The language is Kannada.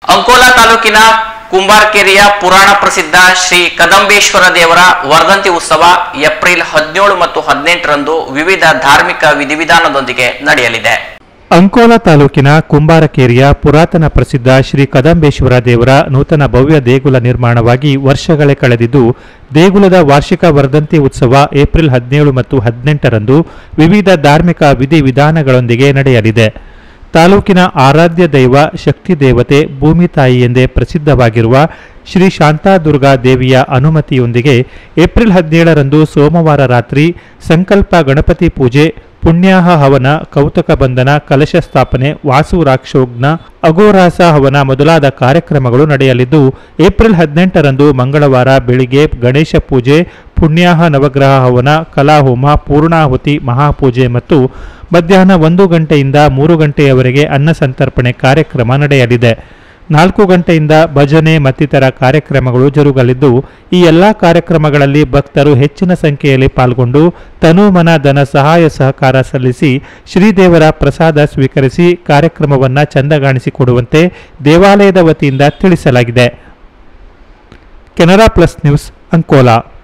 ಅಂಕೋಲಾ ತಾಲೂಕಿನ ಕುಂಬಾರ್ಕೆರೆಯ ಪುರಾಣ ಪ್ರಸಿದ್ಧ ಶ್ರೀ ಕದಂಬೇಶ್ವರ ದೇವರ ವರ್ಧಂತಿ ಉತ್ಸವ ಏಪ್ರಿಲ್ ಹದಿನೇಳು ಮತ್ತು ಹದಿನೆಂಟರಂದು ವಿವಿಧ ಧಾರ್ಮಿಕ ವಿಧಿವಿಧಾನದೊಂದಿಗೆ ನಡೆಯಲಿದೆ ಅಂಕೋಲಾ ತಾಲೂಕಿನ ಕುಂಬಾರಕೇರಿಯ ಪುರಾತನ ಪ್ರಸಿದ್ಧ ಶ್ರೀ ಕದಂಬೇಶ್ವರ ದೇವರ ನೂತನ ಭವ್ಯ ದೇಗುಲ ನಿರ್ಮಾಣವಾಗಿ ವರ್ಷಗಳೇ ಕಳೆದಿದ್ದು ದೇಗುಲದ ವಾರ್ಷಿಕ ವರ್ಧಂತಿ ಉತ್ಸವ ಏಪ್ರಿಲ್ ಹದಿನೇಳು ಮತ್ತು ಹದಿನೆಂಟರಂದು ವಿವಿಧ ಧಾರ್ಮಿಕ ವಿಧಿವಿಧಾನಗಳೊಂದಿಗೆ ನಡೆಯಲಿದೆ ತಾಲೂಕಿನ ಆರಾಧ್ಯ ದೈವ ಶಕ್ತಿ ದೇವತೆ ಭೂಮಿ ತಾಯಿ ಎಂದೇ ಪ್ರಸಿದ್ಧವಾಗಿರುವ ಶ್ರೀ ಶಾಂತಾದುರ್ಗಾ ದೇವಿಯ ಅನುಮತಿಯೊಂದಿಗೆ ಏಪ್ರಿಲ್ ಹದಿನೇಳರಂದು ಸೋಮವಾರ ರಾತ್ರಿ ಸಂಕಲ್ಪ ಗಣಪತಿ ಪೂಜೆ ಪುಣ್ಯಾಹ ಹವನ ಕೌತಕ ಬಂಧನ ಕಲಶ ಸ್ಥಾಪನೆ ವಾಸುರಾಕ್ಷೋಗ್ನ ಅಗೋರಾಸ ಹವನ ಮೊದಲಾದ ಕಾರ್ಯಕ್ರಮಗಳು ನಡೆಯಲಿದ್ದು ಏಪ್ರಿಲ್ ಹದಿನೆಂಟರಂದು ಮಂಗಳವಾರ ಬೆಳಿಗ್ಗೆ ಗಣೇಶ ಪೂಜೆ ಪುಣ್ಯಾಹ ನವಗ್ರಹ ಹವನ ಕಲಾಹೋಮ ಪೂರ್ಣಾಹುತಿ ಮಹಾಪೂಜೆ ಮತ್ತು ಮಧ್ಯಾಹ್ನ ಒಂದು ಗಂಟೆಯಿಂದ ಮೂರು ಗಂಟೆಯವರೆಗೆ ಅನ್ನ ಸಂತರ್ಪಣೆ ಕಾರ್ಯಕ್ರಮ ನಡೆಯಲಿದೆ ನಾಲ್ಕು ಗಂಟೆಯಿಂದ ಭಜನೆ ಮತ್ತಿತರ ಕಾರ್ಯಕ್ರಮಗಳು ಜರುಗಲಿದ್ದು ಈ ಎಲ್ಲ ಕಾರ್ಯಕ್ರಮಗಳಲ್ಲಿ ಭಕ್ತರು ಹೆಚ್ಚಿನ ಸಂಖ್ಯೆಯಲ್ಲಿ ಪಾಲ್ಗೊಂಡು ತನು ಮನ ಧನ ಸಹಾಯ ಸಹಕಾರ ಸಲ್ಲಿಸಿ ಶ್ರೀದೇವರ ಪ್ರಸಾದ ಸ್ವೀಕರಿಸಿ ಕಾರ್ಯಕ್ರಮವನ್ನು ಚಂದಗಾಣಿಸಿಕೊಡುವಂತೆ ದೇವಾಲಯದ ವತಿಯಿಂದ ತಿಳಿಸಲಾಗಿದೆ ಕೆನರಾ ಪ್ಲಸ್ ನ್ಯೂಸ್ ಅಂಕೋಲಾ